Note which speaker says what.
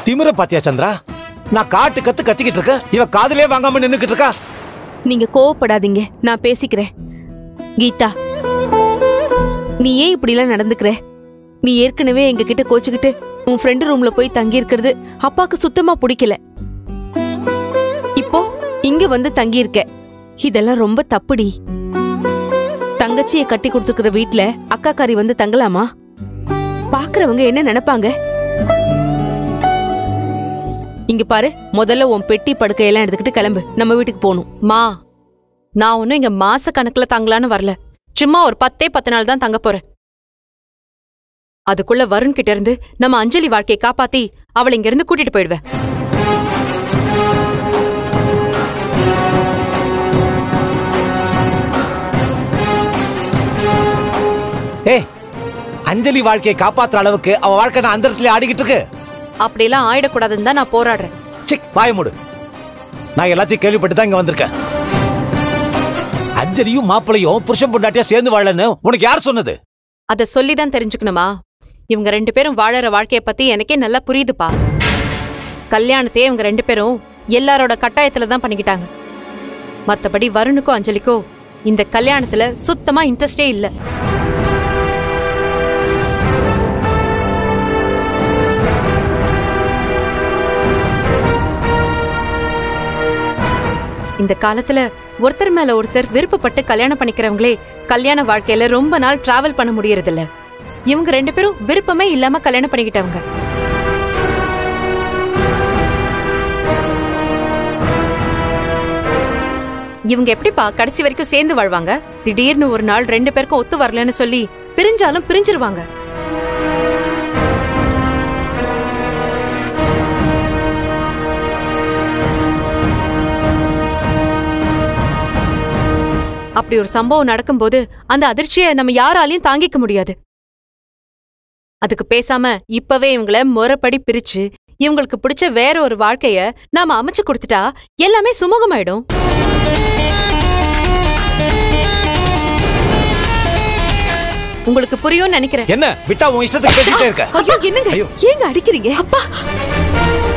Speaker 1: திமிர பாத்தியா சந்திரா நான் காட்டு கத்து கத்திக்கிட்டு இருக்கேன் இவ காதுலயே வாங்காம நின்னுக்கிட்டு இருக்கா
Speaker 2: நீங்க கோவப்படாதீங்க நான் பேசிக்கிறேன் கீதா நீ ஏன் இப்படிலாம் நடந்துக்கிற நீ ஏற்கனவே எங்க கிட்ட கோச்சுக்கிட்டு உன் ஃப்ரெண்டு ரூம்ல போய் தங்கி இருக்கிறது அப்பாக்கு சுத்தமா பிடிக்கல இப்போ இங்க வந்து தங்கி இருக்க இதெல்லாம் ரொம்ப தப்புடி தங்கச்சிய கட்டி கொடுத்துக்கிற வீட்ல அக்காக்காரி வந்து தங்கலாமா பாக்குறவங்க என்ன நினைப்பாங்க இங்க பாரு முதல்ல உன் பெட்டி படுக்கையெல்லாம் எடுத்துக்கிட்டு கிளம்பு நம்ம வீட்டுக்கு போகணும்
Speaker 3: மா நான் ஒன்னும் இங்க மாச கணக்குல தங்கலான்னு வரல சும்மா ஒரு பத்தே பத்து நாள் தான் தங்க போறேன் அதுக்குள்ள வருண் கிட்ட இருந்து நம்ம அஞ்சலி வாழ்க்கையை காப்பாத்தி அவளை இங்க இருந்து கூட்டிட்டு போயிடுவேன்
Speaker 1: ஏய் அஞ்சலி வாழ்க்கையை காப்பாத்துற அளவுக்கு அவ வாழ்க்கை நான் அந்த இடத்துல ஆடிக்கிட்டு இருக்கு
Speaker 3: அப்படியெல்லாம் ஆயிடக்கூடாதுன்னு தான் நான் போராடுறேன்
Speaker 1: சிக் வாய மூடு நான் எல்லாத்தையும் கேள்விப்பட்டு தான் இங்க வந்திருக்கேன் அஞ்சலியும் மாப்பிளையும் புருஷன் பொண்டாட்டியா சேர்ந்து வாழன்னு உனக்கு யார் சொன்னது
Speaker 3: அத சொல்லி தான் தெரிஞ்சுக்கணுமா இவங்க ரெண்டு பேரும் வாழற வாழ்க்கைய பத்தி எனக்கே நல்லா புரியுதுப்பா கல்யாணத்தையே இவங்க ரெண்டு பேரும் எல்லாரோட கட்டாயத்துல தான் பண்ணிக்கிட்டாங்க மத்தபடி வருணுக்கோ அஞ்சலிக்கோ இந்த கல்யாணத்துல சுத்தமா இன்ட்ரெஸ்டே இல்ல இந்த காலத்துல ஒருத்தர் மேல ஒருத்தர் விருப்பப்பட்டு கல்யாணம் பண்ணிக்கிறவங்களே கல்யாண வாழ்க்கையில ரொம்ப நாள் டிராவல் பண்ண முடியறதில்ல இவங்க ரெண்டு பேரும் விருப்பமே இல்லாம கல்யாணம் பண்ணிக்கிட்டவங்க இவங்க எப்படிப்பா கடைசி வரைக்கும் சேர்ந்து வாழ்வாங்க திடீர்னு ஒரு நாள் ரெண்டு பேருக்கும் ஒத்து வரலன்னு சொல்லி பிரிஞ்சாலும் பிரிஞ்சிருவாங்க அப்படி ஒரு சம்பவம் நடக்கும்போது அந்த அதிர்ச்சியை நம்ம யாராலையும் தாங்கிக்க முடியாது அதுக்கு பேசாம இப்பவே இவங்கள முறைப்படி பிரிச்சு இவங்களுக்கு பிடிச்ச வேற ஒரு வாழ்க்கைய நாம அமைச்சு கொடுத்துட்டா எல்லாமே சுமூகமாயிடும் உங்களுக்கு புரியும்னு நினைக்கிறேன்
Speaker 1: என்ன விட்டா உன் இஷ்டத்துக்கு பேசிக்கிட்டே இருக்க
Speaker 2: ஐயோ என்னங்க
Speaker 1: ஐயோ.
Speaker 2: ஏங்க அடிக்கிறீங்க அப்பா